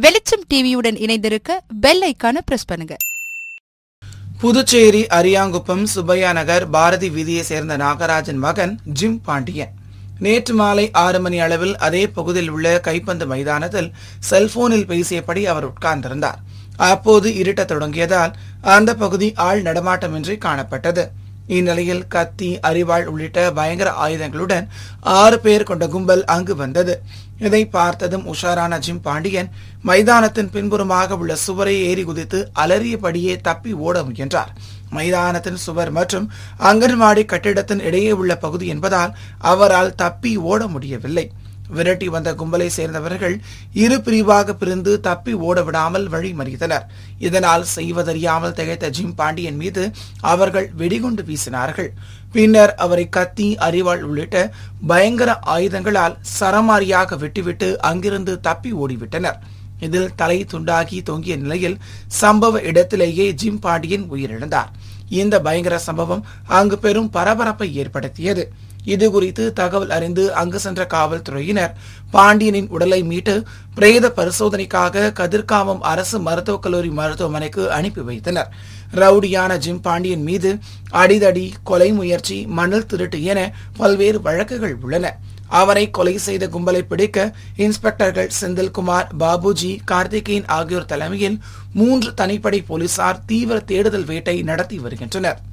வெளிச்சம் டிவியுடன் இணைந்திருக்க பெல் ஐக்கான பிரஸ் பண்ணுங்க புதுச்சேரி அரியாங்குப்பம் சுப்பையா நகர் பாரதி வீதியை சேர்ந்த நாகராஜன் மகன் ஜிம் பாண்டியன் நேற்று மாலை ஆறு மணி அளவில் அதே பகுதியில் உள்ள கைப்பந்து மைதானத்தில் செல்போனில் பேசியபடி அவர் உட்கார்ந்திருந்தார் அப்போது இருட்டத் தொடங்கியதால் அந்த பகுதி ஆள் நடமாட்டமின்றி காணப்பட்டது இந்நிலையில் கத்தி அரிவாள் உள்ளிட்ட பயங்கர ஆயுதங்களுடன் ஆறு பேர் கொண்ட கும்பல் அங்கு வந்தது இதை பார்த்ததும் உஷாரான ஜிம் பாண்டியன் மைதானத்தின் பின்புறமாக உள்ள சுவரை ஏறி குதித்து அலறியபடியே தப்பி ஓட முயன்றார் மைதானத்தின் சுவர் மற்றும் அங்கன்வாடி கட்டிடத்தின் இடையே உள்ள பகுதி என்பதால் அவரால் தப்பி ஓட முடியவில்லை விரட்டி வந்த கும்பலை சேர்ந்தவர்கள் இரு பிரிவாக பிரிந்து தப்பி ஓட விடாமல் வழிமறித்தனர் இதனால் செய்வதறியாமல் திகைத்த ஜிம் பாண்டியன் மீது அவர்கள் வெடிகுண்டு வீசினார்கள் பின்னர் அவரை கத்தி அரிவாள் உள்ளிட்ட பயங்கர ஆயுதங்களால் சரமாரியாக வெட்டிவிட்டு அங்கிருந்து தப்பி ஓடிவிட்டனர் இதில் தலை துண்டாகி தொங்கிய நிலையில் சம்பவ இடத்திலேயே ஜிம் பாண்டியன் உயிரிழந்தார் இந்த பயங்கர சம்பவம் அங்கு பெரும் பரபரப்பை ஏற்படுத்தியது இது குறித்து தகவல் அறிந்து அங்கு சென்ற காவல்துறையினர் பாண்டியனின் உடலை மீட்டு பிரேத பரிசோதனைக்காக கதிர்காமம் அரசு மருத்துவக் கல்லூரி மருத்துவமனைக்கு அனுப்பி வைத்தனர் ரவுடியான ஜிம் பாண்டியன் மீது அடிதடி கொலை முயற்சி மணல் திருட்டு என பல்வேறு வழக்குகள் உள்ளன அவரை கொலை செய்த கும்பலை பிடிக்க இன்ஸ்பெக்டர்கள் செந்தில்குமார் பாபுஜி கார்த்திகேயன் ஆகியோர் தலைமையில் மூன்று தனிப்படை போலீசார் தீவிர தேடுதல் வேட்டை நடத்தி வருகின்றனர்